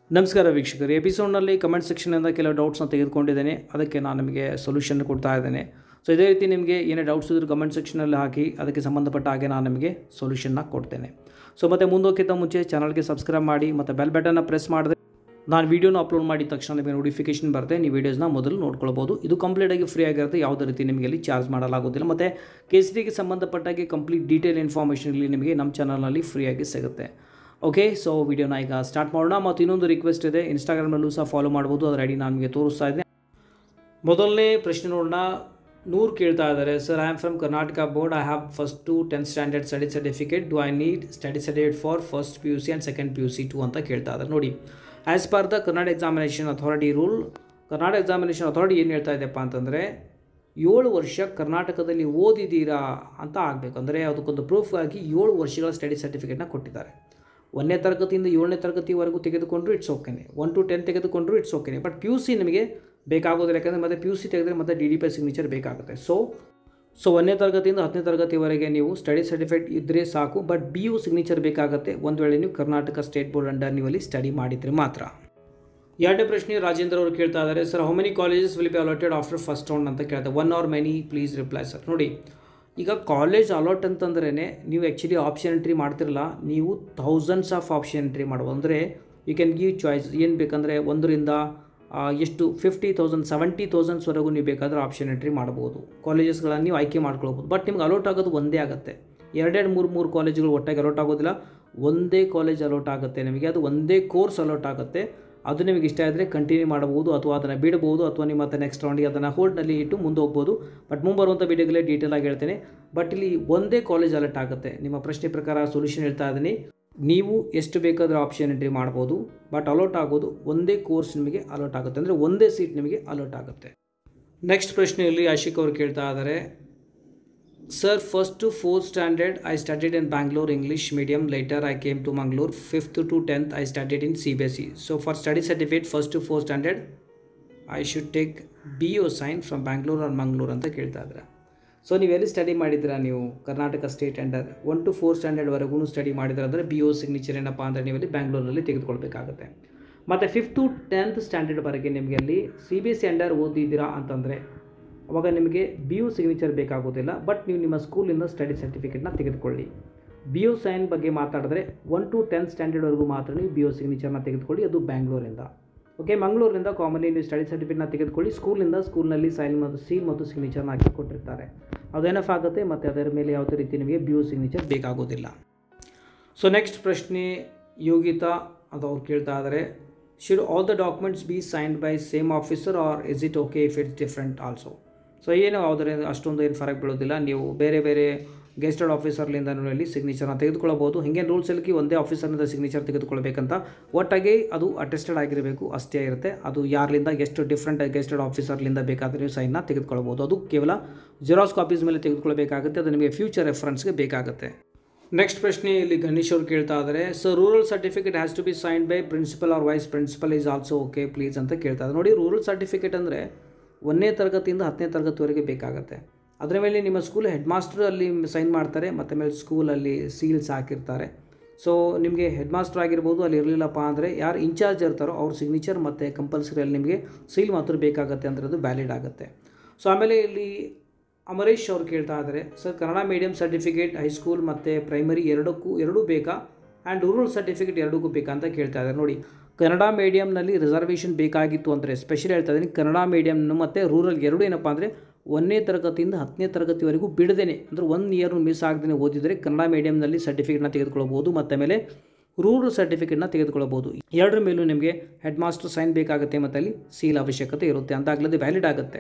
ನಮಸ್ಕಾರ ವೀಕ್ಷಕರು ಎಪಿಸೋಡ್ನಲ್ಲಿ ಕಮೆಂಟ್ ಸೆಕ್ಷನಿಂದ ಕೆಲವು ಡೌಟ್ಸ್ನ ತೆಗೆದುಕೊಂಡಿದ್ದೇನೆ ಅದಕ್ಕೆ ನಾನು ನಿಮಗೆ ಸೊಲ್ಯೂಷನ್ ಕೊಡ್ತಾ ಇದ್ದೇನೆ ಸೊ ಇದೇ ರೀತಿ ನಿಮಗೆ ಏನೇ ಡೌಟ್ಸ್ ಇದ್ರೂ ಕಮೆಂಟ್ ಸೆಕ್ಷನಲ್ಲಿ ಹಾಕಿ ಅದಕ್ಕೆ ಸಂಬಂಧಪಟ್ಟ ಹಾಗೆ ನಾನು ನಿಮಗೆ ಸೊಲ್ಯೂಷನ್ನ ಕೊಡ್ತೇನೆ ಸೊ ಮತ್ತು ಮುಂದೋಕ್ಕಿಂತ ಮುಂಚೆ ಚಾನಲ್ಗೆ ಸಬ್ಸ್ಕ್ರೈಬ್ ಮಾಡಿ ಮತ್ತು ಬೆಲ್ ಬಟನ್ನ ಪ್ರೆಸ್ ಮಾಡಿದ್ರೆ ನಾನು ವೀಡಿಯೋನ ಅಪ್ಲೋಡ್ ಮಾಡಿದ ತಕ್ಷಣ ನಿಮಗೆ ನೋಟಿಫಿಕೇಶನ್ ಬರುತ್ತೆ ನೀವು ವೀಡಿಯೋಸ್ನ ಮೊದಲು ನೋಡ್ಕೊಳ್ಬೋದು ಇದು ಕಂಪ್ಲೀಟಾಗಿ ಫ್ರೀ ಆಗಿರುತ್ತೆ ಯಾವುದೇ ರೀತಿ ನಿಮಗೆ ಇಲ್ಲಿ ಚಾರ್ಜ್ ಮಾಡಲಾಗೋದಿಲ್ಲ ಮತ್ತು ಕೆ ಸಿ ಟಿಗೆ ಸಂಬಂಧಪಟ್ಟಾಗೆ ಕಂಪ್ಲೀಟ್ ಡೀಟೇಲ್ ಇನ್ಫಾರ್ಮೇಷನ್ ಇಲ್ಲಿ ನಿಮಗೆ ನಮ್ಮ ಚಾನಲ್ನಲ್ಲಿ ಫ್ರೀಯಾಗಿ ಸಿಗುತ್ತೆ ಓಕೆ ಸೊ ವಿಡಿಯೋನ ಈಗ ಸ್ಟಾರ್ಟ್ ಮಾಡೋಣ ಮತ್ತು ಇನ್ನೊಂದು ರಿಕ್ವೆಸ್ಟ್ ಇದೆ ಇನ್ಸ್ಟಾಗ್ರಾಮ್ನಲ್ಲೂ ಸಹ ಫಾಲೋ ಮಾಡ್ಬೋದು ಅದರ ಐಡಿ ನಾನು ನಿಮಗೆ ತೋರಿಸ್ತಾ ಇದ್ದೆ ಮೊದಲನೇ ಪ್ರಶ್ನೆ ನೋಡೋಣ ನೂರು ಕೇಳ್ತಾ ಇದ್ದಾರೆ sir I am from Karnataka board I have first to tenth standard study certificate do I need study certificate for first P U C and second P U C too ಅಂತ ಕೇಳ್ತಾ ಇದ್ದಾರೆ ನೋಡಿ as per the Karnataka examination authority rule Karnataka examination authority ಏನು ಹೇಳ್ತಾ ಇದೆಯಪ್ಪ ಅಂತಂದರೆ ಏಳು ವರ್ಷ ಕರ್ನಾಟಕದಲ್ಲಿ ಓದಿದ್ದೀರಾ ಅಂತ ಆಗಬೇಕು ಅಂದರೆ ಅದಕ್ಕೊಂದು ಪ್ರೂಫ್ ಆಗಿ ಏಳು ವರ್ಷಗಳ ಸ್ಟಡಿ ಸರ್ಟಿಫಿಕೇಟ್ನ ಕೊಟ್ಟಿದ್ದಾರೆ ಒಂದನೇ ತರಗತಿಯಿಂದ ಏಳನೇ ತರಗತಿವರೆಗೂ ತೆಗೆದುಕೊಂಡ್ರು ಇಟ್ಸ್ ಓಕೆನೆ ಒನ್ ಟು ಟೆನ್ ತೆಗೆದುಕೊಂಡ್ರು ಇಟ್ಸ್ ಓಕೆನೆ ಬಟ್ ಪಿ ಯು ಸಿ ನಿಮಗೆ ಬೇಕಾಗೋದಿಲ್ಲ ಯಾಕಂದರೆ ಮತ್ತೆ ಪಿ ಯು ಸಿ ತೆಗೆದ್ರೆ ಮತ್ತೆ ಡಿ ಡಿ ಪಿ ಸಿಗ್ನೇಚರ್ ಬೇಕಾಗುತ್ತೆ ಸೊ ಸೊ ಒಂದನೇ ತರಗತಿಯಿಂದ ಹತ್ತನೇ ತರಗತಿವರೆಗೆ ನೀವು ಸ್ಟಡಿ ಸರ್ಟಿಫಿಕೇಟ್ ಇದ್ದರೆ ಸಾಕು ಬಟ್ ಬಿ ಯು ಸಿಗ್ನೇಚರ್ ಬೇಕಾಗುತ್ತೆ ಒಂದು ವೇಳೆ ನೀವು ಕರ್ನಾಟಕ ಸ್ಟೇಟ್ ಬೋರ್ಡ್ ಅಂಡರ್ ನೀವು ಅಲ್ಲಿ ಸ್ಟಡಿ ಮಾಡಿದರೆ ಮಾತ್ರ ಎರಡನೇ ಪ್ರಶ್ನೆ ರಾಜೇಂದ್ರ ಅವರು ಕೇಳ್ತಾ ಇದ್ದಾರೆ sir how many colleges will be allotted after first round ಅಂತ ಕೇಳ್ತಾರೆ one or many please reply sir ನೋಡಿ ಈಗ ಕಾಲೇಜ್ ಅಲಾಟ್ ಅಂತಂದ್ರೇ ನೀವು ಆ್ಯಕ್ಚುಲಿ ಆಪ್ಷನ್ ಎಂಟ್ರಿ ಮಾಡ್ತಿರಲ್ಲ ನೀವು ಥೌಸಂಡ್ಸ್ ಆಫ್ ಆಪ್ಷನ್ ಎಂಟ್ರಿ ಮಾಡ್ಬೋದು ಅಂದರೆ ಯು ಕ್ಯಾನ್ ಗಿವ್ ಚಾಯ್ಸ್ ಏನು ಬೇಕಂದರೆ ಒಂದರಿಂದ ಆ, ಎಷ್ಟು ಫಿಫ್ಟಿ ತೌಸಂಡ್ ಸೆವೆಂಟಿ ತೌಸಂಡ್ಸ್ವರೆಗೂ ನೀವು ಬೇಕಾದರೆ ಆಪ್ಷನ್ ಎಂಟ್ರಿ ಮಾಡ್ಬೋದು ಕಾಲೇಜಸ್ಗಳನ್ನು ನೀವು ಆಯ್ಕೆ ಮಾಡ್ಕೊಳ್ಬೋದು ಬಟ್ ನಿಮ್ಗೆ ಅಲೋಟ್ ಆಗೋದು ಒಂದೇ ಆಗುತ್ತೆ ಎರಡೆರಡು ಮೂರು ಮೂರು ಕಾಲೇಜುಗಳು ಒಟ್ಟಾಗಿ ಅಲೋಟ್ ಆಗೋದಿಲ್ಲ ಒಂದೇ ಕಾಲೇಜ್ ಅಲೋಟ್ ಆಗುತ್ತೆ ನಿಮಗೆ ಅದು ಒಂದೇ ಕೋರ್ಸ್ ಅಲೋಟ್ ಆಗುತ್ತೆ ಅದು ನಿಮಗೆ ಇಷ್ಟ ಆದರೆ ಕಂಟಿನ್ಯೂ ಮಾಡಬಹುದು ಅಥವಾ ಅದನ್ನು ಬಿಡಬಹುದು ಅಥವಾ ನಿಮ್ಮ ಮತ್ತೆ ನೆಕ್ಸ್ಟ್ ರೌಂಡಿಗೆ ಅದನ್ನು ಹೋಲ್ಡ್ನಲ್ಲಿ ಇಟ್ಟು ಮುಂದೆ ಹೋಗ್ಬೋದು ಬಟ್ ಮುಂಬರುವಂಥ ವಿಡಿಯೋಗಳೇ ಡೀಟೇಲ್ ಆಗಿ ಹೇಳ್ತೇನೆ ಬಟ್ ಇಲ್ಲಿ ಒಂದೇ ಕಾಲೇಜ್ ಅಲರ್ಟ್ ಆಗುತ್ತೆ ನಿಮ್ಮ ಪ್ರಶ್ನೆ ಪ್ರಕಾರ ಸೊಲ್ಯೂಷನ್ ಹೇಳ್ತಾ ಇದ್ದೀನಿ ನೀವು ಎಷ್ಟು ಬೇಕಾದರೂ ಆಪ್ಷನ್ ಎಂಟ್ರಿ ಮಾಡ್ಬೋದು ಬಟ್ ಅಲೋಟ್ ಆಗೋದು ಒಂದೇ ಕೋರ್ಸ್ ನಿಮಗೆ ಅಲೋಟ್ ಆಗುತ್ತೆ ಅಂದರೆ ಒಂದೇ ಸೀಟ್ ನಿಮಗೆ ಅಲೋಟ್ ಆಗುತ್ತೆ ನೆಕ್ಸ್ಟ್ ಪ್ರಶ್ನೆಯಲ್ಲಿ ಆಶಿಕ್ ಅವರು ಕೇಳ್ತಾ ಇದ್ದಾರೆ sir first to fourth standard I studied in Bangalore English medium later I came to Mangalore fifth to tenth I studied in C B S C so for study certificate first to fourth standard I should take B O sign from Bangalore or Mangalore ಅಂತ ಕೇಳ್ತಾ ಇದ್ದಾರೆ so ನೀವು ಎಲ್ಲಿ study ಮಾಡಿದ್ದೀರಾ ನೀವು Karnataka state under one to four ಸ್ಟ್ಯಾಂಡರ್ಡ್ವರೆಗೂ study ಮಾಡಿದ್ರೆ ಅಂದರೆ ಬಿ ಒ ಸಿಗ್ನೇಚರ್ ಏನಪ್ಪ ಅಂದರೆ ನೀವು ಅಲ್ಲಿ ಬ್ಯಾಂಗ್ಳೂರಲ್ಲಿ ತೆಗೆದುಕೊಳ್ಬೇಕಾಗುತ್ತೆ ಮತ್ತು ಫಿಫ್ತ್ ಟು ಟೆಂತ್ ಸ್ಟ್ಯಾಂಡರ್ಡ್ವರೆಗೆ ನಿಮಗೆ ಅಲ್ಲಿ C B S C under ಓದಿದ್ದೀರಾ ಅಂತಂದರೆ ಅವಾಗ ನಿಮಗೆ ಬಿ ಯು ಸಿಗ್ನೇಚರ್ ಬೇಕಾಗೋದಿಲ್ಲ ಬಟ್ ನೀವು ನಿಮ್ಮ ಸ್ಕೂಲಿಂದ ಸ್ಟಡಿ ಸರ್ಟಿಫಿಕೇಟ್ನ ತೆಗೆದುಕೊಳ್ಳಿ ಬಿ ಯು ಸೈನ್ ಬಗ್ಗೆ ಮಾತಾಡಿದ್ರೆ ಒನ್ ಟು ಟೆಂತ್ ಸ್ಟ್ಯಾಂಡರ್ಡ್ವರೆಗೂ ಮಾತ್ರ ನೀವು ಬಿ ಯು ಸಿಗ್ನೇಚರ್ನ ತೆಗೆದುಕೊಳ್ಳಿ ಅದು ಬ್ಯಾಂಗ್ಳೂರಿಂದ ಓಕೆ ಮಂಗಳೂರಿಂದ ಕಾಮನ್ಲಿ ನೀವು ಸ್ಟಡಿ ಸರ್ಟಿಫಿಕೇಟ್ನ ತೆಗೆದುಕೊಳ್ಳಿ ಸ್ಕೂಲಿಂದ ಸ್ಕೂಲ್ನಲ್ಲಿ ಸೈನ್ ಮತ್ತು ಸೀಲ್ ಮತ್ತು ಸಿಗ್ನೇಚರ್ನ ಹಾಕಿ ಕೊಟ್ಟಿರ್ತಾರೆ ಅದೇನಫ್ ಆಗುತ್ತೆ ಮತ್ತು ಅದರ ಮೇಲೆ ಯಾವುದೇ ರೀತಿ ನಿಮಗೆ ಬಿ ಯು ಸಿಗ್ನೇಚರ್ ಬೇಕಾಗೋದಿಲ್ಲ ಸೊ ನೆಕ್ಸ್ಟ್ ಪ್ರಶ್ನೆ ಯೋಗಿತಾ ಅಂತ ಅವ್ರು ಕೇಳ್ತಾ ಇದ್ದಾರೆ should all the documents be signed by same officer or is it okay if it's different also so ಏನು ಯಾವುದರ ಅಷ್ಟೊಂದು ಏನು ಫರಕ್ ಬೀಳೋದಿಲ್ಲ ನೀವು ಬೇರೆ ಬೇರೆ ಗೆಸ್ಟೆಡ್ ಆಫೀಸರ್ಲಿಂದ ಇಲ್ಲಿ ಸಿಗ್ನೇಚರ್ನ ತೆಗೆದುಕೊಳ್ಳಬಹುದು ಹಿಂಗೇನು ರೂಲ್ಸ್ ಅಲ್ಲಿ ಒಂದೇ ಆಫೀಸರ್ನಿಂದ ಸಿಗ್ನೇಚರ್ ತೆಗೆದುಕೊಳ್ಬೇಕಂತ ಒಟ್ಟಾಗಿ ಅದು ಅಟೆಸ್ಟೆಡ್ ಆಗಿರಬೇಕು ಅಷ್ಟೇ ಇರುತ್ತೆ ಅದು ಯಾರಿಂದ ಎಷ್ಟು ಡಿಫ್ರೆಂಟ್ ಗೆಸ್ಟೆಡ್ ಆಫೀಸರ್ಲಿಂದ ಬೇಕಾದರೆ ನೀವು ಸೈನ್ನ ತೆಗೆದುಕೊಳ್ಬೋದು ಅದು ಕೇವಲ ಜೆರಾಕ್ಸ್ ಕಾಪೀಸ್ ಮೇಲೆ ತೆಗೆದುಕೊಳ್ಬೇಕಾಗುತ್ತೆ ಅದು ನಿಮಗೆ ಫ್ಯೂಚರ್ ರೆಫರೆನ್ಸ್ಗೆ ಬೇಕಾಗುತ್ತೆ ನೆಕ್ಸ್ಟ್ ಪ್ರಶ್ನೆ ಇಲ್ಲಿ ಗಣೇಶ್ ಅವ್ರು ಕೇಳ್ತಾ ಇದ್ದಾರೆ so rural certificate has to be signed by principal or vice principal is also okay please ಅಂತ ಕೇಳ್ತಾ ಇದ್ದಾರೆ ನೋಡಿ ರೂರಲ್ ಸರ್ಟಿಫಿಕೇಟ್ ಅಂದರೆ ಒಂದನೇ ತರಗತಿಯಿಂದ ಹತ್ತನೇ ತರಗತಿವರೆಗೆ ಬೇಕಾಗುತ್ತೆ ಅದರ ಮೇಲೆ ನಿಮ್ಮ ಸ್ಕೂಲ್ ಹೆಡ್ ಮಾಸ್ಟರ್ ಅಲ್ಲಿ ಸೈನ್ ಮಾಡ್ತಾರೆ ಮತ್ತು ಮೇಲೆ ಸ್ಕೂಲಲ್ಲಿ ಸೀಲ್ಸ್ ಹಾಕಿರ್ತಾರೆ ಸೊ ನಿಮಗೆ ಹೆಡ್ ಮಾಸ್ಟರ್ ಆಗಿರ್ಬೋದು ಅಲ್ಲಿ ಇರಲಿಲ್ಲಪ್ಪ ಅಂದರೆ ಯಾರು ಇನ್ಚಾರ್ಜ್ ಇರ್ತಾರೋ ಅವ್ರ ಸಿಗ್ನೇಚರ್ ಮತ್ತು ಕಂಪಲ್ಸರಿ ಅಲ್ಲಿ ನಿಮಗೆ ಸೀಲ್ ಮಾತ್ರ ಬೇಕಾಗುತ್ತೆ ಅಂದರೆ ಅದು ವ್ಯಾಲಿಡ್ ಆಗುತ್ತೆ ಸೊ ಆಮೇಲೆ ಇಲ್ಲಿ ಅಮರೇಶ್ ಅವ್ರು ಕೇಳ್ತಾ ಇದ್ದಾರೆ sir Kannada medium certificate high school ಮತ್ತು ಪ್ರೈಮರಿ ಎರಡಕ್ಕೂ ಎರಡೂ ಬೇಕಾ ಆ್ಯಂಡ್ ರೂರಲ್ ಸರ್ಟಿಫಿಕೇಟ್ ಎರಡಕ್ಕೂ ಬೇಕಾ ಅಂತ ಕೇಳ್ತಾ ಇದ್ದಾರೆ ನೋಡಿ ಕನ್ನಡ ಮೀಡಿಯಮ್ನಲ್ಲಿ ರಿಸರ್ವೇಷನ್ ಬೇಕಾಗಿತ್ತು ಅಂದರೆ ಸ್ಪೆಷಲ್ ಹೇಳ್ತಾ ಇದ್ದೀನಿ ಕನ್ನಡ ಮೀಡಿಯಮ್ನು ಮತ್ತು ರೂರಲ್ ಎರಡೂ ಏನಪ್ಪ ಅಂದರೆ ಒಂದನೇ ತರಗತಿಯಿಂದ ಹತ್ತನೇ ತರಗತಿವರೆಗೂ ಬಿಡದೇನೆ ಅಂದರೆ ಒನ್ ಇಯರ್ ಮಿಸ್ ಆಗದೇ ಓದಿದರೆ ಕನ್ನಡ ಮೀಡಿಯಮ್ನಲ್ಲಿ ಸರ್ಟಿಫಿಕೇಟ್ನ ತೆಗೆದುಕೊಳ್ಬೋದು ಮತ್ತು ಮೇಲೆ ರೂರಲ್ ಸರ್ಟಿಫಿಕೇಟ್ನ ತೆಗೆದುಕೊಳ್ಳಬಹುದು ಎರಡರ ಮೇಲೂ ನಿಮಗೆ ಹೆಡ್ ಮಾಸ್ಟರ್ ಸೈನ್ ಬೇಕಾಗುತ್ತೆ ಮತ್ತು ಅಲ್ಲಿ ಸೀಲ್ ಅವಶ್ಯಕತೆ ಇರುತ್ತೆ ಅಂದಾಗಲೇ ವ್ಯಾಲಿಡ್ ಆಗುತ್ತೆ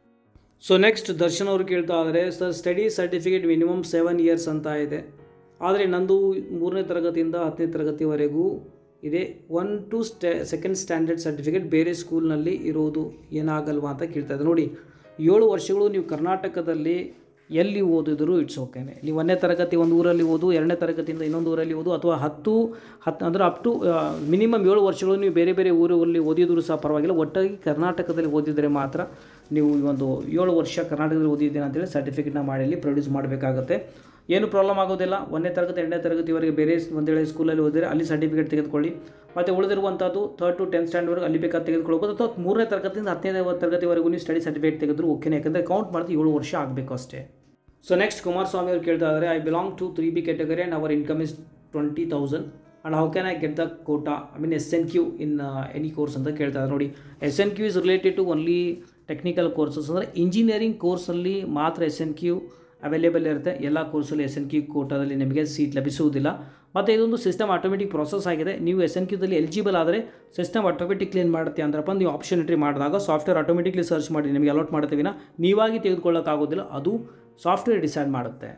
ಸೊ ನೆಕ್ಸ್ಟ್ ದರ್ಶನ್ ಅವರು ಕೇಳ್ತಾ ಇದ್ದಾರೆ sir study certificate minimum seven years ಅಂತ ಇದೆ ಆದರೆ ನಂದು ಮೂರನೇ ತರಗತಿಯಿಂದ ಹತ್ತನೇ ತರಗತಿವರೆಗೂ ಇದೆ ಒನ್ ಟು ಸ್ಟೆ ಸೆಕೆಂಡ್ ಸ್ಟ್ಯಾಂಡರ್ಡ್ ಸರ್ಟಿಫಿಕೇಟ್ ಬೇರೆ ಸ್ಕೂಲ್ನಲ್ಲಿ ಇರೋದು ಏನಾಗಲ್ವಾ ಅಂತ ಕೇಳ್ತಾ ಇದ್ದಾರೆ ನೋಡಿ ಏಳು ವರ್ಷಗಳು ನೀವು ಕರ್ನಾಟಕದಲ್ಲಿ ಎಲ್ಲಿ ಓದಿದ್ರು ಇಟ್ಸ್ ಓಕೆನೆ ನೀವು ಒಂದನೇ ತರಗತಿ ಒಂದು ಊರಲ್ಲಿ ಓದು ಎರಡನೇ ತರಗತಿಯಿಂದ ಇನ್ನೊಂದು ಊರಲ್ಲಿ ಓದು ಅಥವಾ ಹತ್ತು ಹತ್ತು ಅಂದರೆ ಅಪ್ ಟು ಮಿನಿಮಮ್ ಏಳು ವರ್ಷಗಳು ನೀವು ಬೇರೆ ಬೇರೆ ಊರಲ್ಲಿ ಓದಿದ್ರು ಸಹ ಪರವಾಗಿಲ್ಲ ಒಟ್ಟಾಗಿ ಕರ್ನಾಟಕದಲ್ಲಿ ಓದಿದರೆ ಮಾತ್ರ ನೀವು ಈ ಒಂದು ಏಳು ವರ್ಷ ಕರ್ನಾಟಕದಲ್ಲಿ ಓದಿದ್ದೇನೆ ಅಂತೇಳಿ ಸರ್ಟಿಫಿಕೇಟ್ನ ಮಾಡಿ ಅಲ್ಲಿ ಪ್ರೊಡ್ಯೂಸ್ ಮಾಡಬೇಕಾಗುತ್ತೆ ಏನು ಪ್ರಾಬ್ಲಮ್ ಆಗೋದಿಲ್ಲ ಒಂದನೇ ತರಗತಿ ಎರಡನೇ ತರಗತಿವರೆಗೆ ಬೇರೆ ಒಂದು ವೇಳೆ ಸ್ಕೂಲಲ್ಲಿ ಓದಿದ್ರೆ ಅಲ್ಲಿ ಸರ್ಟಿಫಿಕೇಟ್ ತೆಗೆದುಕೊಳ್ಳಿ ಮತ್ತು ಉಳಿದಿರುವಂಥದ್ದು ಥರ್ಡ್ ಟು ಟೆಂತ್ ಸ್ಟ್ಯಾಂಡರ್ಡ್ವರೆಗೆ ಅಲ್ಲಿ ಬೇಕಾದ ತೆಗೆದುಕೊಳ್ಬೋದು ಅಥವಾ ಮೂರನೇ ತರಗತಿಯಿಂದ ಹತ್ತನೇ ತರಗತಿವರೆಗೂ ನೀವು ಸ್ಟಡಿ ಸರ್ಟಿಫಿಕೇಟ್ ತೆಗೆದ್ರು ಓಕೆನೇ ಯಾಕಂದರೆ ಕೌಂಟ್ ಮಾಡಿದ್ರೆ ಏಳು ವರ್ಷ ಆಗಬೇಕು ಅಷ್ಟೇ ಸೊ ನೆಕ್ಸ್ಟ್ ಕುಮಾರಸ್ವಾಮಿ ಅವರು ಕೇಳ್ತಾ ಇದ್ದಾರೆ I belong to three B category and our income is twenty thousand and how can I get the quota I mean S N Q in any course ಅಂತ ಕೇಳ್ತಾ ಇದ್ದಾರೆ ನೋಡಿ S N Q is related to only technical courses ಅಂದರೆ engineering ಕೋರ್ಸಲ್ಲಿ ಮಾತ್ರ S N Q available ಇರುತ್ತೆ ಎಲ್ಲ ಕೋರ್ಸಲ್ಲಿ S N Q ಕೋಟಾದಲ್ಲಿ ನಿಮಗೆ ಸೀಟ್ ಲಭಿಸುವುದಿಲ್ಲ ಮತ್ತು ಇದೊಂದು ಸಿಸ್ಟಮ್ ಆಟೋಮೆಟಿಕ್ ಪ್ರಾಸೆಸ್ ಆಗಿದೆ ನೀವು ಎಸ್ ಎನ್ ಕ್ಯೂದಲ್ಲಿ ಎಲಿಜಿಬಲ್ ಆದರೆ ಸಿಸ್ಟಮ್ ಆಟೋಮೆಟಿಕ್ಲಿ ಏನು ಮಾಡುತ್ತೆ ಅಂದ್ರಪ್ಪ ನೀವು ಆಪ್ಷನ್ ಎಂಟ್ರಿ ಮಾಡಿದಾಗ ಸಾಫ್ಟ್ವೇರ್ ಆಟೋಮೆಟಿಕ್ಲಿ ಸರ್ಚ್ ಮಾಡಿ ನಿಮಗೆ ಅಲಾಟ್ ಮಾಡ್ತೀವಿ ನೀವಾಗಿ ತೆಗೆದುಕೊಳ್ಳೋಕ್ಕಾಗೋದಿಲ್ಲ ಅದು ಸಾಫ್ಟ್ವೇರ್ ಡಿಸೈಡ್ ಮಾಡುತ್ತೆ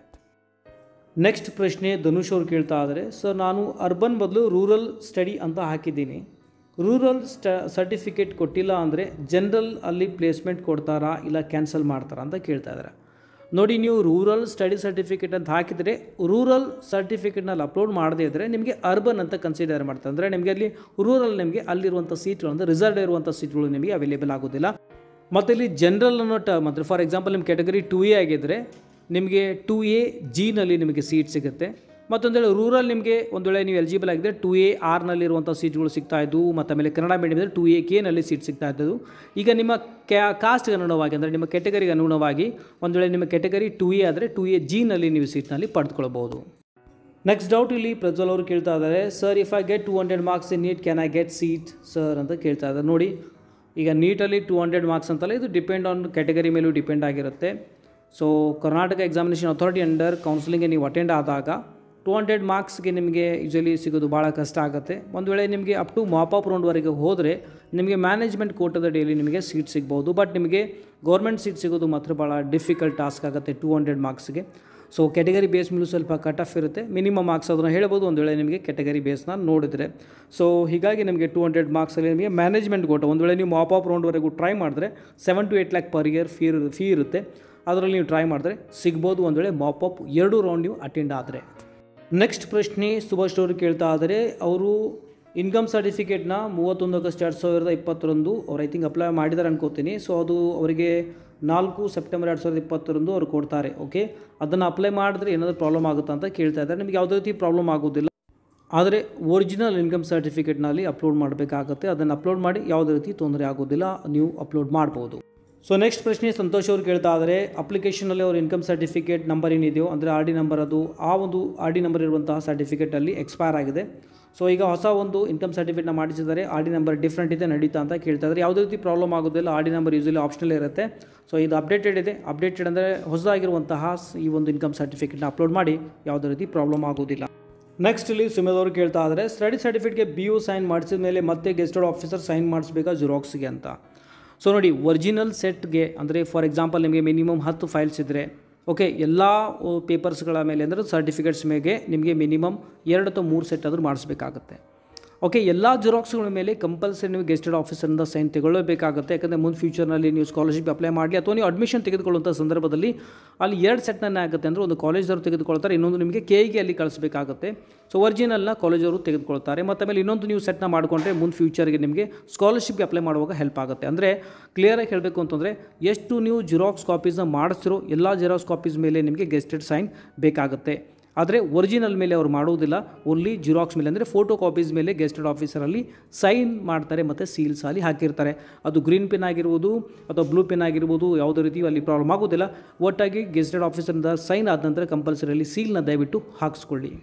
ನೆಕ್ಸ್ಟ್ ಪ್ರಶ್ನೆ ಧನುಷ್ ಅವ್ರು ಕೇಳ್ತಾ ಇದ್ದಾರೆ ಸರ್ ನಾನು ಅರ್ಬನ್ ಬದಲು ರೂರಲ್ ಸ್ಟಡಿ ಅಂತ ಹಾಕಿದ್ದೀನಿ ರೂರಲ್ ಸ್ಟ ಸರ್ಟಿಫಿಕೇಟ್ ಕೊಟ್ಟಿಲ್ಲ ಅಂದರೆ ಜನರಲ್ ಅಲ್ಲಿ ಪ್ಲೇಸ್ಮೆಂಟ್ ಕೊಡ್ತಾರಾ ಇಲ್ಲ ಕ್ಯಾನ್ಸಲ್ ಮಾಡ್ತಾರಾ ಅಂತ ಕೇಳ್ತಾ ಇದ್ದಾರೆ ನೋಡಿ ನೀವು ರೂರಲ್ ಸ್ಟಡಿ ಸರ್ಟಿಫಿಕೇಟ್ ಅಂತ ಹಾಕಿದರೆ ರೂರಲ್ ಸರ್ಟಿಫಿಕೇಟ್ನಲ್ಲಿ ಅಪ್ಲೋಡ್ ಮಾಡದೇ ಇದ್ದರೆ ನಿಮಗೆ ಅರ್ಬನ್ ಅಂತ ಕನ್ಸಿಡರ್ ಮಾಡ್ತಾರೆ ಅಂದರೆ ನಿಮಗೆ ಅಲ್ಲಿ ರೂರಲ್ ನಿಮಗೆ ಅಲ್ಲಿರುವಂಥ ಸೀಟ್ಗಳು ಅಂದರೆ ರಿಸರ್ವ್ ಇರುವಂಥ ಸೀಟ್ಗಳು ನಿಮಗೆ ಅವೈಲೇಬಲ್ ಆಗೋದಿಲ್ಲ ಮತ್ತು ಇಲ್ಲಿ ಜನರಲ್ ಅನ್ನೋ ಟರ್ಮ್ ಅಂದರೆ ಫಾರ್ ಎಕ್ಸಾಂಪಲ್ ನಿಮ್ಮ ಕ್ಯಾಟಗರಿ ಟು ಎ ಆಗಿದ್ದರೆ ನಿಮಗೆ ಟು ಎ ಜಿನಲ್ಲಿ ನಿಮಗೆ ಸೀಟ್ ಸಿಗುತ್ತೆ ಮತ್ತೊಂದು ವೇಳೆ ರೂರಲ್ ನಿಮಗೆ ಒಂದು ವೇಳೆ ನೀವು ಎಲಿಜಿಬಲ್ ಆಗಿದ್ದರೆ ಟು ಎ ಆರ್ನಲ್ಲಿರುವಂಥ ಸೀಟ್ಗಳು ಸಿಗ್ತಾ ಇದ್ದವು ಮತ್ತು ಆಮೇಲೆ ಕನ್ನಡ ಮೀಡಿಯಮ್ ಇದ್ದರೆ ಟು ಎ ಕೆನಲ್ಲಿ ಸೀಟ್ ಸಿಗ್ತಾ ಇದ್ದವು ಈಗ ನಿಮ್ಮ ಕ್ಯಾ ಕಾಸ್ಟ್ಗೆ ಅನುಗುಣವಾಗಿ ಅಂದರೆ ನಿಮ್ಮ ಕೆಟಗರಿಗೆ ಅನುಗುಣವಾಗಿ ಒಂದು ವೇಳೆ ನಿಮ್ಮ ಕೆಟಗರಿ ಟು ಎ ಆದರೆ ಟು ಎ ಜಿನಲ್ಲಿ ನೀವು ಸೀಟ್ನಲ್ಲಿ ಪಡೆದುಕೊಳ್ಬೋದು ನೆಕ್ಸ್ಟ್ ಡೌಟ್ ಇಲ್ಲಿ ಪ್ರಜ್ವಲ್ ಅವರು ಕೇಳ್ತಾ ಇದ್ದಾರೆ sir if I get two hundred marks in NEET can I get seat sir ಅಂತ ಕೇಳ್ತಾ ಇದ್ದಾರೆ ನೋಡಿ ಈಗ ನೀಟಲ್ಲಿ ಟು ಹಂಡ್ರೆಡ್ ಮಾರ್ಕ್ಸ್ ಅಂತಲ್ಲ ಇದು ಡಿಪೆಂಡ್ ಆನ್ ಕೆಟಗರಿ ಮೇಲೂ ಡಿಪೆಂಡ್ ಆಗಿರುತ್ತೆ so Karnataka examination authority under ಕೌನ್ಸಿಲಿಂಗ್ಗೆ ನೀವು ಅಟೆಂಡ್ ಆದಾಗ ಟು ಹಂಡ್ರೆಡ್ ಮಾರ್ಕ್ಸ್ಗೆ ನಿಮಗೆ ಯೂಶಲಿ ಸಿಗೋದು ಭಾಳ ಕಷ್ಟ ಆಗುತ್ತೆ ಒಂದು ವೇಳೆ ನಿಮಗೆ ಅಪ್ ಟು ಮಾಪಪ್ ರೌಂಡ್ವರೆಗೆ ಹೋದರೆ ನಿಮಗೆ ಮ್ಯಾನೇಜ್ಮೆಂಟ್ ಕೋಟದ ಡೇಲಿ ನಿಮಗೆ ಸೀಟ್ ಸಿಗ್ಬೋದು ಬಟ್ ನಿಮಗೆ ಗೌರ್ಮೆಂಟ್ ಸೀಟ್ ಸಿಗೋದು ಮಾತ್ರ ಭಾಳ ಡಿಫಿಕಲ್ಟ್ ಟಾಸ್ಕ್ ಆಗುತ್ತೆ ಟು ಹಂಡ್ರೆಡ್ ಮಾರ್ಕ್ಸ್ಗೆ ಸೊ ಕೆಟಗರಿ ಬೇಸ್ ಮೇಲೂ ಸ್ವಲ್ಪ ಕಟ್ ಆಫ್ ಇರುತ್ತೆ ಮಿನಿಮಮ್ ಮಾರ್ಕ್ಸ್ ಅದನ್ನು ಹೇಳ್ಬೋದು ಒಂದು ವೇಳೆ ನಿಮಗೆ ಕೆಟಗರಿ ಬೇಸ್ನ ನೋಡಿದರೆ ಸೊ ಹೀಗಾಗಿ ನಿಮಗೆ ಟು ಹಂಡ್ರೆಡ್ ಮಾರ್ಕ್ಸಲ್ಲಿ ನಿಮಗೆ ಮ್ಯಾನೇಜ್ಮೆಂಟ್ ಕೋಟ ಒಂದು ವೇಳೆ ನೀವು ಮಾಪ್ ಆಫ್ ರೌಂಡ್ವರೆಗೂ ಟ್ರೈ ಮಾಡಿದ್ರೆ seven to eight lakh per year fee fee ಇರುತ್ತೆ ಅದರಲ್ಲಿ ನೀವು ಟ್ರೈ ಮಾಡಿದ್ರೆ ಸಿಗ್ಬೋದು ಒಂದು ವೇಳೆ ಮಾಪ್ ಅಪ್ ಎರಡು ರೌಂಡ್ ನೀವು ಅಟೆಂಡ್ ಆದರೆ ನೆಕ್ಸ್ಟ್ ಪ್ರಶ್ನೆ ಸುಭಾಷ್ ಅವರು ಕೇಳ್ತಾ ಇದ್ದಾರೆ ಅವರು ಇನ್ಕಮ್ ಸರ್ಟಿಫಿಕೇಟ್ನ ಮೂವತ್ತೊಂದು ಆಗಸ್ಟ್ ಎರಡು ಸಾವಿರದ ಇಪ್ಪತ್ತರಂದು ಅವ್ರು ಐ ಥಿಂಕ್ ಅಪ್ಲೈ ಮಾಡಿದ್ದಾರೆ ಅನ್ಕೋತೀನಿ ಸೊ ಅದು ಅವರಿಗೆ ನಾಲ್ಕು ಸೆಪ್ಟೆಂಬರ್ ಎರಡು ಸಾವಿರದ ಇಪ್ಪತ್ತರಂದು ಅವ್ರು ಕೊಡ್ತಾರೆ ಓಕೆ ಅದನ್ನು ಅಪ್ಲೈ ಮಾಡಿದ್ರೆ ಏನಾದರೂ ಪ್ರಾಬ್ಲಮ್ ಆಗುತ್ತಾ ಅಂತ ಕೇಳ್ತಾ ಇದ್ದಾರೆ ನಿಮಗೆ ಯಾವುದೇ ರೀತಿ ಪ್ರಾಬ್ಲಮ್ ಆಗೋದಿಲ್ಲ ಆದರೆ ಒರಿಜಿನಲ್ ಇನ್ಕಮ್ ಸರ್ಟಿಫಿಕೇಟ್ನಲ್ಲಿ ಅಪ್ಲೋಡ್ ಮಾಡಬೇಕಾಗುತ್ತೆ ಅದನ್ನು ಅಪ್ಲೋಡ್ ಮಾಡಿ ಯಾವುದೇ ರೀತಿ ತೊಂದರೆ ಆಗೋದಿಲ್ಲ ನೀವು ಅಪ್ಲೋಡ್ ಮಾಡ್ಬೋದು ಸೊ ನೆಕ್ಸ್ಟ್ ಪ್ರಶ್ನೆ ಸಂತೋಷ್ ಅವರು ಕೇಳ್ತಾ ಇದ್ದಾರೆ ಅಪ್ಲಿಕೇಶನಲ್ಲಿ ಅವ್ರ ಇನ್ಕಮ್ ಸರ್ಟಿಫಿಕೇಟ್ ನಂಬರ್ ಏನಿದೆಯೋ ಅಂದರೆ ಆರ್ ಡಿ ನಂಬರ್ ಅದು ಆ ಒಂದು ಆರ್ ಡಿ ನಂಬರ್ ಇರುವಂತಹ ಸರ್ಟಿಫಿಕೇಟಲ್ಲಿ ಎಕ್ಸ್ಪೈರ್ ಆಗಿದೆ ಸೊ ಈಗ ಹೊಸ ಒಂದು ಇನ್ಕಮ್ ಸರ್ಟಿಫಿಕೇಟ್ನ ಮಾಡಿಸಿದ್ದಾರೆ ಆರ್ ಡಿ ನಂಬರ್ ಡಿಫ್ರೆಂಟ್ ಇದೆ ನಡೀತಾ ಅಂತ ಕೇಳ್ತಾ ಇದ್ದಾರೆ ಯಾವುದೇ ರೀತಿ ಪ್ರಾಬ್ಲಮ್ ಆಗೋದಿಲ್ಲ R D number usually optional ಇರುತ್ತೆ ಸೊ ಇದು ಅಪ್ಡೇಟೆಡ್ ಇದೆ ಅಪ್ಡೇಟೆಡ್ ಅಂದರೆ ಹೊಸದಾಗಿರುವಂತಹ ಸ್- ಈ ಒಂದು ಇನ್ಕಮ್ ಸರ್ಟಿಫಿಕೇಟ್ನ ಅಪ್ಲೋಡ್ ಮಾಡಿ ಯಾವುದೇ ರೀತಿ ಪ್ರಾಬ್ಲಮ್ ಆಗೋದಿಲ್ಲ ನೆಕ್ಸ್ಟ್ ಇಲ್ಲಿ ಸುಮೇಧ್ ಅವರು ಕೇಳ್ತಾ ಇದ್ದಾರೆ ಸ್ಟಡಿ ಸರ್ಟಿಫಿಕೇಟ್ಗೆ ಬಿ ಯು ಸೈನ್ ಮಾಡಿಸಿದ ಮೇಲೆ ಮತ್ತೆ ಗೆಸ್ಟೆಡ್ ಆಫೀಸರ್ ಸೈನ್ ಮಾಡಿಸ್ಬೇಕಾ ಜೆರಾಕ್ಸ್ಗೆ ಅಂತ ಸೊ ನೋಡಿ ಒರಿಜಿನಲ್ ಸೆಟ್ಗೆ ಅಂದರೆ ಫಾರ್ ಎಕ್ಸಾಂಪಲ್ ನಿಮಗೆ ಮಿನಿಮಮ್ ಹತ್ತು ಫೈಲ್ಸ್ ಇದ್ದರೆ ಓಕೆ ಎಲ್ಲ ಪೇಪರ್ಸ್ಗಳ ಮೇಲೆ ಅಂದರೆ ಸರ್ಟಿಫಿಕೇಟ್ಸ್ ಮೇಲೆ ನಿಮಗೆ ಮಿನಿಮಮ್ ಎರಡು ಅಥವಾ ಮೂರು ಸೆಟ್ ಆದರೂ ಮಾಡಿಸ್ಬೇಕಾಗುತ್ತೆ ಓಕೆ ಎಲ್ಲ ಜೆರಾಕ್ಸ್ಗಳ ಮೇಲೆ ಕಂಪಲ್ಸರಿ ನೀವು ಗೆಸ್ಟೆಡ್ ಆಫೀಸರಿಂದ ಸೈನ್ ತಗೊಳ್ಳಬೇಕಾಗುತ್ತೆ ಯಾಕಂದರೆ ಮುಂದೆ ಫ್ಯೂಚರ್ನಲ್ಲಿ ನೀವು ಸ್ಕಾಲರ್ಶಿಪ್ ಅಪ್ಲೈ ಮಾಡಲಿ ಅಥವಾ ನೀವು ಅಡ್ಮಿಷನ್ ತೆಗೆದುಕೊಳ್ಳುವಂಥ ಸಂದರ್ಭದಲ್ಲಿ ಅಲ್ಲಿ ಎರಡು ಸೆಟ್ನ ಆಗುತ್ತೆ ಅಂದರೆ ಒಂದು ಕಾಲೇಜವರು ತೆಗೆದುಕೊಳ್ತಾರೆ ಇನ್ನೊಂದು ನಿಮಗೆ ಕೆ ಇಗೆ ಅಲ್ಲಿ ಕಳಿಸಬೇಕಾಗುತ್ತೆ ಸೊ ಒರಿಜಿನಲ್ನ ಕಾಲೇಜವರು ತೆಗೆದುಕೊಳ್ತಾರೆ ಮತ್ತು ಆಮೇಲೆ ಇನ್ನೊಂದು ನೀವು ಸೆಟ್ನ ಮಾಡಿಕೊಂಡ್ರೆ ಮುಂದೆ ಫ್ಯೂಚರ್ಗೆ ನಿಮಗೆ ಸ್ಕಾಲರ್ಶಿಪ್ಗೆ ಅಪ್ಲೈ ಮಾಡುವಾಗ ಹೆಲ್ಪ್ ಆಗುತ್ತೆ ಅಂದರೆ ಕ್ಲಿಯರಾಗಿ ಹೇಳಬೇಕು ಅಂತಂದರೆ ಎಷ್ಟು ನೀವು ಜಿರಾಕ್ಸ್ ಕಾಪೀಸ್ನ ಮಾಡಿಸ್ತಿರೋ ಎಲ್ಲ ಜಿರಾಕ್ಸ್ ಕಾಪೀಸ್ ಮೇಲೆ ನಿಮಗೆ ಗೆಸ್ಟೆಡ್ ಸೈನ್ ಬೇಕಾಗುತ್ತೆ ಆದರೆ ಒರಿಜಿನಲ್ ಮೇಲೆ ಅವ್ರು ಮಾಡುವುದಿಲ್ಲ ಓನ್ಲಿ ಜಿರಾಕ್ಸ್ ಮೇಲೆ ಅಂದರೆ ಫೋಟೋ ಕಾಪೀಸ್ ಮೇಲೆ ಗೆಸ್ಟೆಡ್ ಆಫೀಸರಲ್ಲಿ ಸೈನ್ ಮಾಡ್ತಾರೆ ಮತ್ತು ಸೀಲ್ಸ್ ಅಲ್ಲಿ ಹಾಕಿರ್ತಾರೆ ಅದು ಗ್ರೀನ್ ಪೆನ್ ಆಗಿರ್ಬೋದು ಅಥವಾ ಬ್ಲೂ ಪೆನ್ ಆಗಿರ್ಬೋದು ಯಾವುದೇ ರೀತಿ ಅಲ್ಲಿ ಪ್ರಾಬ್ಲಮ್ ಆಗೋದಿಲ್ಲ ಒಟ್ಟಾಗಿ ಗೆಸ್ಟೆಡ್ ಆಫೀಸರಿಂದ ಸೈನ್ ಆದ ನಂತರ ಕಂಪಲ್ಸರಿಯಲ್ಲಿ ಸೀಲ್ನ ದಯವಿಟ್ಟು ಹಾಕಿಸ್ಕೊಳ್ಳಿ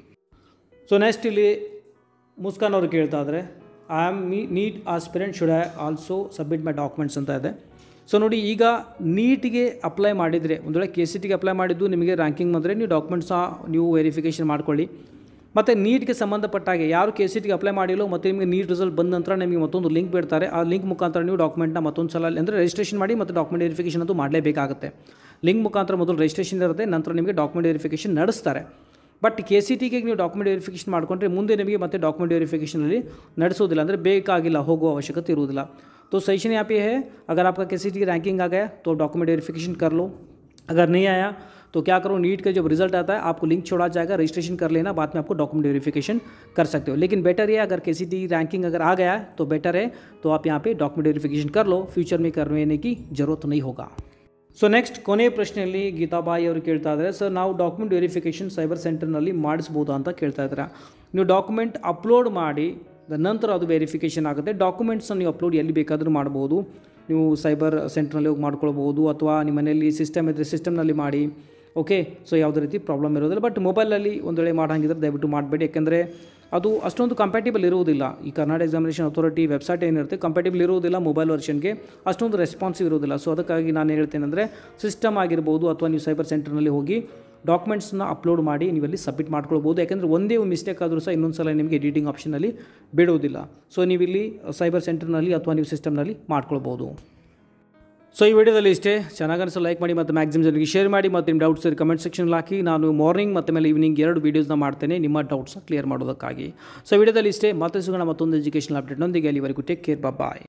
ಸೊ ನೆಕ್ಸ್ಟ್ ಇಲ್ಲಿ ಮುಸ್ಕಾನ್ ಅವರು ಕೇಳ್ತಾ ಇದ್ದಾರೆ I am me NEET aspirant should I also submit my documents ಅಂತ ಇದೆ ಸೊ ನೋಡಿ ಈಗ ನೀಟಿಗೆ ಅಪ್ಲೈ ಮಾಡಿದರೆ ಒಂದು ವೇಳೆ ಕೆ ಸಿ ಟಿಗೆ ಅಪ್ಲೈ ಮಾಡಿದ್ದು ನಿಮಗೆ ರ್ಯಾಂಕಿಂಗ್ ಬಂದರೆ ನೀವು ಡಾಕ್ಯುಮೆಂಟ್ಸ ನೀವು ವೆರಿಫಿಕೇಷನ್ ಮಾಡ್ಕೊಳ್ಳಿ ಮತ್ತು ನೀಟ್ಗೆ ಸಂಬಂಧಪಟ್ಟ ಹಾಗೆ ಯಾರು ಕೆ ಸಿ ಟಿಗೆ ಅಪ್ಲೈ ಮಾಡಿಲ್ಲೋ ಮತ್ತು ನಿಮಗೆ ನೀಟ್ ರಿಸಲ್ಟ್ ಬಂದ ನಂತರ ನಿಮಗೆ ಮತ್ತೊಂದು ಲಿಂಕ್ ಬಿಡ್ತಾರೆ ಆ ಲಿಂಕ್ ಮುಖಾಂತರ ನೀವು ಡಾಕ್ಯುಮೆಂಟ್ನ ಮತ್ತೊಂದು ಸಲ ಅಂದರೆ ರಿಜಿಸ್ಟ್ರೇಷನ್ ಮಾಡಿ ಮತ್ತು ಡಾಕ್ಯುಮೆಂಟ್ ವೆರಿಫಿಕೇಷನ್ ಅದು ಮಾಡಲೇಬೇಕಾಗುತ್ತೆ ಲಿಂಕ್ ಮುಖಾಂತರ ಮೊದಲು ರಿಜಿಸ್ಟ್ರೇಷನ್ ಇರುತ್ತೆ ನಂತರ ನಿಮಗೆ ಡಾಕ್ಯುಮೆಂಟ್ ವೆರಿಫಿಕೇಷನ್ ನಡೆಸ್ತಾರೆ ಬಟ್ ಕೆ ಸಿ ಟಿಗೆ ನೀವು ಡಾಕ್ಯುಮೆಂಟ್ ವೆರಿಫಿಕೇಷನ್ ಮಾಡಿಕೊಂಡ್ರೆ ಮುಂದೆ ನಿಮಗೆ ಮತ್ತೆ ಡಾಕ್ಯುಮೆಂಟ್ ವೆರಿಫಿಕೇಷನಲ್ಲಿ ನಡೆಸೋದಿಲ್ಲ ಅಂದರೆ ಬೇಕಾಗಿಲ್ಲ ಹೋಗುವ ಅವಶ್ಯಕತೆ ಇರುವುದಿಲ್ಲ तो सजेशन यहाँ पे है अगर आपका किसी की रैंकिंग आ गया तो डॉक्यूमेंट वेरिफिकेशन कर लो अगर नहीं आया तो क्या करो नीट का जब रिजल्ट आता है आपको लिंक छोड़ा जाएगा रजिस्ट्रेशन कर लेना बाद में आपको डॉक्यूमेंट वेरिफिकेशन कर सकते हो लेकिन बेटर ये अगर किसी की रैंकिंग अगर आ गया है तो बेटर है तो आप यहाँ पे डॉक्यूमेंट वेरिफिकेशन कर लो फ्यूचर में करने की ज़रूरत नहीं होगा ಸೊ ನೆಕ್ಸ್ಟ್ ಕೊನೆಯ ಪ್ರಶ್ನೆಯಲ್ಲಿ ಗೀತಾಬಾಯಿ ಅವರು ಕೇಳ್ತಾ ಇದ್ದಾರೆ ಸರ್ ನಾವು ಡಾಕ್ಯುಮೆಂಟ್ ವೆರಿಫಿಕೇಷನ್ ಸೈಬರ್ ಸೆಂಟರ್ನಲ್ಲಿ ಮಾಡಿಸ್ಬೋದಾ ಅಂತ ಕೇಳ್ತಾ ಇದ್ದಾರೆ ನೀವು ಡಾಕ್ಯುಮೆಂಟ್ ಅಪ್ಲೋಡ್ ಮಾಡಿ ದ ನಂತರ ಅದು ವೆರಿಫಿಕೇಷನ್ ಆಗುತ್ತೆ ಡಾಕ್ಯುಮೆಂಟ್ಸನ್ನ ನೀವು ಅಪ್ಲೋಡ್ ಎಲ್ಲಿ ಬೇಕಾದರೂ ಮಾಡ್ಬೋದು ನೀವು ಸೈಬರ್ ಸೆಂಟ್ರ್ನಲ್ಲಿ ಹೋಗಿ ಮಾಡ್ಕೊಳ್ಬೋದು ಅಥವಾ ನಿಮ್ಮ ಮನೆಯಲ್ಲಿ ಸಿಸ್ಟಮ್ ಇದ್ದರೆ ಸಿಸ್ಟಮ್ನಲ್ಲಿ ಮಾಡಿ ಓಕೆ ಸೊ ಯಾವುದೇ ರೀತಿ ಪ್ರಾಬ್ಲಮ್ ಇರೋದಿಲ್ಲ ಬಟ್ ಮೊಬೈಲಲ್ಲಿ ಒಂದು ವೇಳೆ ಮಾಡಂಗಿದ್ರೆ ದಯವಿಟ್ಟು ಮಾಡಬೇಡಿ ಯಾಕೆಂದರೆ ಅದು ಅಷ್ಟೊಂದು ಕಂಪ್ಯಾಟಿಬಲ್ ಇರುವುದಿಲ್ಲ ಈ ಕರ್ನಾಟಕ ಎಕ್ಸಾಮಿನೇಷನ್ ಅಥಾರಿಟಿ ವೆಬ್ಸೈಟ್ ಏನಿರುತ್ತೆ ಕಂಪ್ಯಾಟಿಬಲ್ ಇರುವುದಿಲ್ಲ ಮೊಬೈಲ್ ವರ್ಷನ್ಗೆ ಅಷ್ಟೊಂದು ರೆಸ್ಪಾನ್ಸಿವ್ ಇರೋದಿಲ್ಲ ಸೊ ಅದಕ್ಕಾಗಿ ನಾನು ಹೇಳ್ತೇನೆಂದರೆ ಸಿಸ್ಟಮ್ ಆಗಿರ್ಬೋದು ಅಥವಾ ನೀವು ಸೈಬರ್ ಸೆಂಟರ್ನಲ್ಲಿ ಹೋಗಿ ಡಾಕ್ಯುಮೆಂಟ್ಸ್ನ ಅಪ್ಲೋಡ್ ಮಾಡಿ ನೀವಲ್ಲಿ ಸಬ್ಮಿಟ್ ಮಾಡ್ಕೊಳ್ಬೋದು ಯಾಕೆಂದರೆ ಒಂದೇ ಮಿಸ್ಟೇಕ್ ಆದರೂ ಸಹ ಇನ್ನೊಂದು ಸಲ ನಿಮಗೆ ಎಡಿಟಿಂಗ್ ಆಪ್ಷನಲ್ಲಿ ಬಿಡೋದಿಲ್ಲ ಸೊ ನೀವಿಲ್ಲಿ ಸೈಬರ್ ಸೆಂಟರ್ನಲ್ಲಿ ಅಥವಾ ನೀವು ಸಿಸ್ಟಮ್ನಲ್ಲಿ ಮಾಡ್ಕೊಳ್ಬೋದು ಸೊ ಈ ವಿಡಿಯೋದಲ್ಲಿ ಇಷ್ಟೇ ಚೆನ್ನಾಗಿ ಅನಿಸೋ ಲೈಕ್ ಮಾಡಿ ಮತ್ತು ಮ್ಯಾಕ್ಸಿಮಮ್ ಜನರಿಗೆ ಶೇರ್ ಮಾಡಿ ಮತ್ತು ನಿಮ್ಮ ಡೌಟ್ಸ್ ಕಮೆಂಟ್ ಸೆಕ್ಷನಲ್ಲಿ ಹಾಕಿ ನಾನು ಮಾರ್ನಿಂಗ್ ಮತ್ತು ಮೇಲೆ ಈವ್ನಿಂಗ್ ಎರಡು ವೀಡಿಯೋಸ್ನ ಮಾಡ್ತೇನೆ ನಿಮ್ಮ ಡೌಟ್ಸ್ನ ಕ್ಲಿಯರ್ ಮಾಡೋದಕ್ಕಾಗಿ ಸೊ ವಿಡಿಯೋದಲ್ಲಿ ಇಷ್ಟೇ ಮತ್ತೆ ಸಿಗೋಣ ಮತ್ತೊಂದು ಎಜುಕೇಷನಲ್ ಅಪ್ಡೇಟ್ನೊಂದಿಗೆ ಅಲ್ಲಿವರೆಗೂ ಟೇಕ್ ಕೇರ್ ಬಾಯ್